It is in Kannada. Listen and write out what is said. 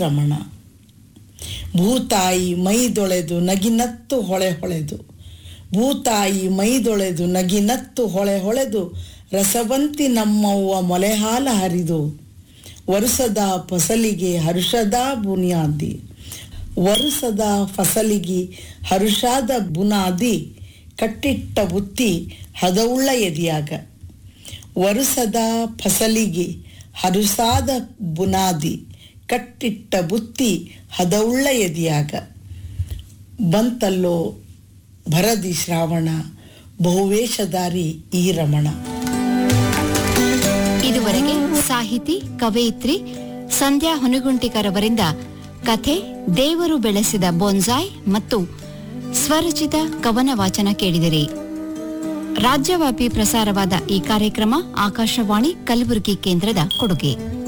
ರಮಣ ಭೂತಾಯಿ ಮೈದೊಳೆದು ನಗಿನತ್ತು ಹೊಳೆ ಹೊಳೆದು ಭೂತಾಯಿ ಮೈದೊಳೆದು ನಗಿನತ್ತು ಹೊಳೆ ಹೊಳೆದು ರಸವಂತಿ ನಮ್ಮವ್ವ ಮೊಲೆಹಾಲ ಹರಿದು ವರುಸದ ಫಸಲಿಗೆ ಹರುಷದ ಬುನಿಯಾದಿ ವರುಸದ ಫಸಲಿಗೆ ಹರುಷಾದ ಬುನಾದಿ ಕಟ್ಟಿಟ್ಟ ಬುತ್ತಿ ಹದವುಳ್ಳ ಎದಿಯಾಗ ವರುಸದ ಫಸಲಿಗೆ ಹರುಸಾದ ಬುನಾದಿ ಕಟ್ಟಿಟ್ಟ ಬುತ್ತಿ ಹದವುಳ್ಳ ಎದಿಯಾಗ ಬಂತಲ್ಲೋ ಭರದಿ ಶ್ರಾವಣ ಬಹುವೇಷಧಾರಿ ಈ ರಮಣ ಇದುವರೆಗೆ ಸಾಹಿತಿ ಕವಯಿತ್ರಿ ಸಂಧ್ಯಾ ಹೊನಗುಂಟಿಕರವರಿಂದ ಕಥೆ ದೇವರು ಬೆಳೆಸಿದ ಬೊನ್ಸಾಯ್ ಮತ್ತು ಸ್ವರಚಿತ ಕವನ ವಾಚನ ಕೇಳಿದಿರಿ ರಾಜ್ಯವ್ಯಾಪಿ ಪ್ರಸಾರವಾದ ಈ ಕಾರ್ಯಕ್ರಮ ಆಕಾಶವಾಣಿ ಕಲಬುರಗಿ ಕೇಂದ್ರದ ಕೊಡುಗೆ